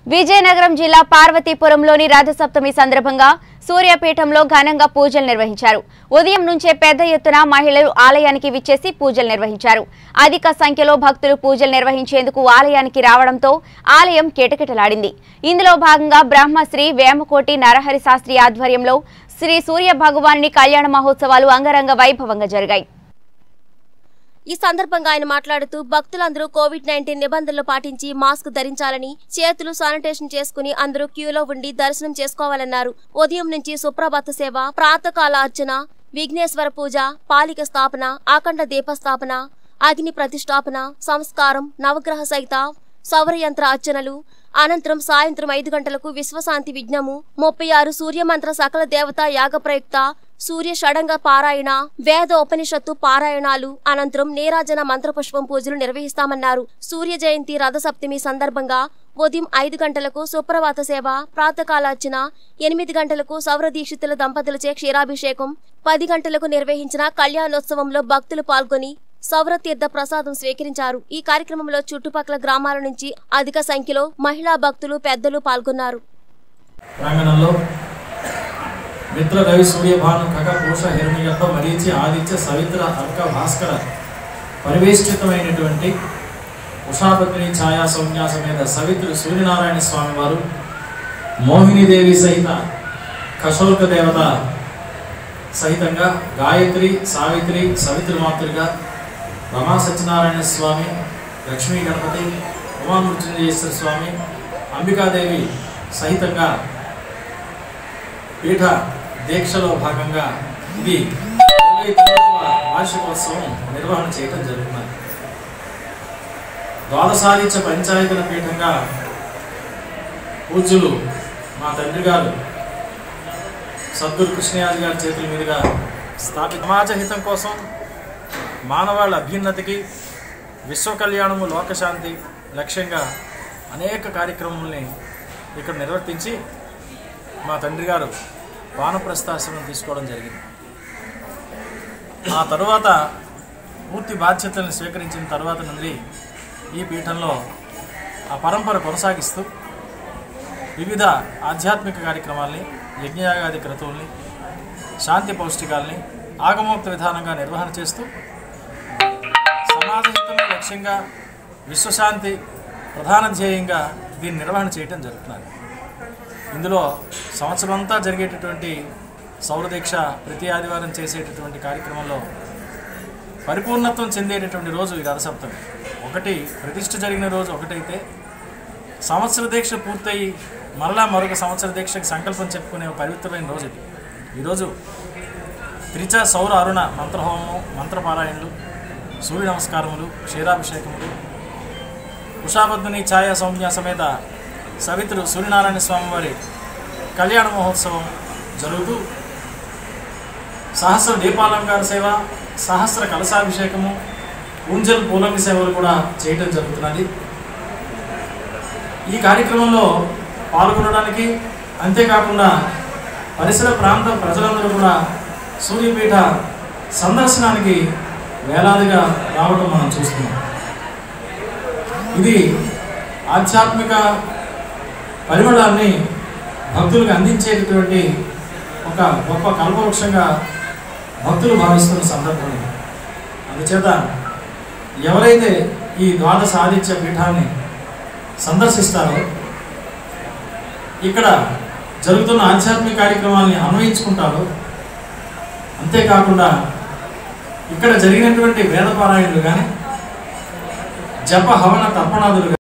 విజయనగరం జిల్లా పార్వతీపురంలోని రథసప్తమి సందర్భంగా సూర్యాపీఠంలో ఘనంగా పూజలు నిర్వహించారు ఉదయం నుంచే పెద్ద ఎత్తున మహిళలు ఆలయానికి విచ్చేసి పూజలు నిర్వహించారు అధిక సంఖ్యలో భక్తులు పూజలు నిర్వహించేందుకు ఆలయానికి రావడంతో ఆలయం కిటకిటలాడింది ఇందులో భాగంగా బ్రహ్మశ్రీ వేమకోటి నరహరి శాస్త్రి ఆధ్వర్యంలో శ్రీ సూర్య భగవానుని కళ్యాణ మహోత్సవాలు అంగరంగ వైభవంగా జరిగాయి ఈ సందర్భంగా ఆయన మాట్లాడుతూ భక్తులందరూ కోవిడ్ నైన్టీన్ నిబంధనలు పాటించి మాస్క్ ధరించాలని చేతులు శానిటేషన్ చేసుకుని అందరూ క్యూలో ఉండి దర్శనం చేసుకోవాలన్నారు ఉదయం నుంచి సుప్రభాత సేవ ప్రాతకాల అర్చన విఘ్నేశ్వర పూజ పాలిక స్థాపన ఆఖండ దీప స్థాపన అగ్ని ప్రతిష్టాపన సంస్కారం నవగ్రహ సహిత సౌరయంత్ర అర్చనలు అనంతరం సాయంత్రం ఐదు గంటలకు విశ్వశాంతి విఘ్నము ముప్పై ఆరు సూర్యమంత్ర సకల దేవత యాగ ప్రయుక్త సూర్య షడంగ పారాయణ వేద ఉపనిషత్తు పారాయణాలు అనంతరం నీరాజన మంత్రపుష్పం పూజలు నిర్వహిస్తామన్నారు సూర్య జయంతి రథసప్తమి సందర్భంగా ఉదయం ఐదు గంటలకు సుప్రభాత సేవ ప్రాతకాలార్చన ఎనిమిది గంటలకు సౌర దీక్షితుల దంపతులచే క్షీరాభిషేకం పది గంటలకు నిర్వహించిన కళ్యాణోత్సవంలో భక్తులు పాల్గొని సౌరతీర్థ ప్రసాదం స్వీకరించారు ఈ కార్యక్రమంలో చుట్టుపక్కల గ్రామాల నుంచి అధిక సంఖ్యలో మహిళా భక్తులు పెద్దలు పాల్గొన్నారు ప్రాంగణంలో మిత్ర రవి సూర్యభాను ఖగ పూష హిరణ్యగర్భ మరీచి ఆదిత్య సవిత్ర అర్క భాస్కర పరివేష్టితమైనటువంటి ఉషాపత్ని ఛాయా సౌన్యాస మీద సవిత్రు సూర్యనారాయణ స్వామి వారు మోహినీదేవి సహిత కశోల్క దేవత సహితంగా గాయత్రి సావిత్రి సవిత్రమాతృగా రమా సత్యనారాయణ స్వామి లక్ష్మీ గణపతి ఉమామృత్యుంజయేశ్వర స్వామి అంబికాదేవి సహితంగా పీఠ దీక్షలో భాగంగా ఇది ఇరవై తొమ్మిదవ వార్షికోత్సవం నిర్వహణ చేయడం జరుగుతుంది ద్వాదశాదిత్య పంచాయతీల పీఠంగా పూజ్యులు మా తండ్రి గారు సద్గురు కృష్ణయాజి గారి చేతుల మీదుగా స్థాపిత సమాజ హితం కోసం మానవాళి అభ్యున్నతికి విశ్వ కళ్యాణము లోకశాంతి లక్ష్యంగా అనేక కార్యక్రమాలని ఇక్కడ నిర్వర్తించి మా తండ్రి గారు వానప్రస్థాశ్రమం తీసుకోవడం జరిగింది ఆ తరువాత పూర్తి బాధ్యతలను స్వీకరించిన తర్వాత నుండి ఈ పీఠంలో ఆ పరంపర కొనసాగిస్తూ వివిధ ఆధ్యాత్మిక కార్యక్రమాల్ని యజ్ఞయాగాది క్రతువుల్ని శాంతి పౌష్టికాల్ని ఆగమోక్త విధానంగా నిర్వహణ చేస్తూ సమాజ హితమే లక్ష్యంగా విశ్వశాంతి ప్రధాన ధ్యేయంగా దీన్ని నిర్వహణ చేయటం జరుగుతున్నది ఇందులో సంవత్సరం అంతా జరిగేటటువంటి సౌరదీక్ష ప్రతి ఆదివారం చేసేటటువంటి కార్యక్రమంలో పరిపూర్ణత్వం చెందేటటువంటి రోజు ఈ రథసప్తమి ఒకటి ప్రతిష్ఠ జరిగిన రోజు ఒకటైతే సంవత్సర దీక్ష పూర్తయి మరలా మరొక సంవత్సర దీక్షకి సంకల్పం చెప్పుకునే ఒక పవిత్రమైన రోజు ఇది ఈరోజు త్రిచ సౌర అరుణ మంత్రహోమం మంత్రపారాయణలు సూర్య నమస్కారములు క్షీరాభిషేకములు ఉషాబద్ధుని ఛాయా సౌమ్య సమేత సవిత్రు సూర్యనారాయణ స్వామి వారి కళ్యాణ మహోత్సవం జరుగుతూ సహస్ర దీపాలంకార సేవ సహస్ర కలశాభిషేకము ఊంజల్ పూలంగి సేవలు కూడా చేయటం జరుగుతున్నది ఈ కార్యక్రమంలో పాల్గొనడానికి అంతేకాకుండా పరిసర ప్రాంత ప్రజలందరూ కూడా సూర్యపీఠ సందర్శనానికి వేలాదిగా రావడం మనం చూస్తున్నాం ఇది ఆధ్యాత్మిక పరిమళాన్ని భక్తులకు అందించేటటువంటి ఒక గొప్ప కల్పవృక్షంగా భక్తులు భావిస్తున్న సందర్భం ఇది. అందుచేత ఎవరైతే ఈ ద్వాదశ ఆదిత్య పీఠాన్ని సందర్శిస్తారో ఇక్కడ జరుగుతున్న ఆధ్యాత్మిక కార్యక్రమాల్ని అన్వయించుకుంటారో అంతేకాకుండా ఇక్కడ జరిగినటువంటి వేదపారాయణలు కానీ జప హవన తర్పణాదులు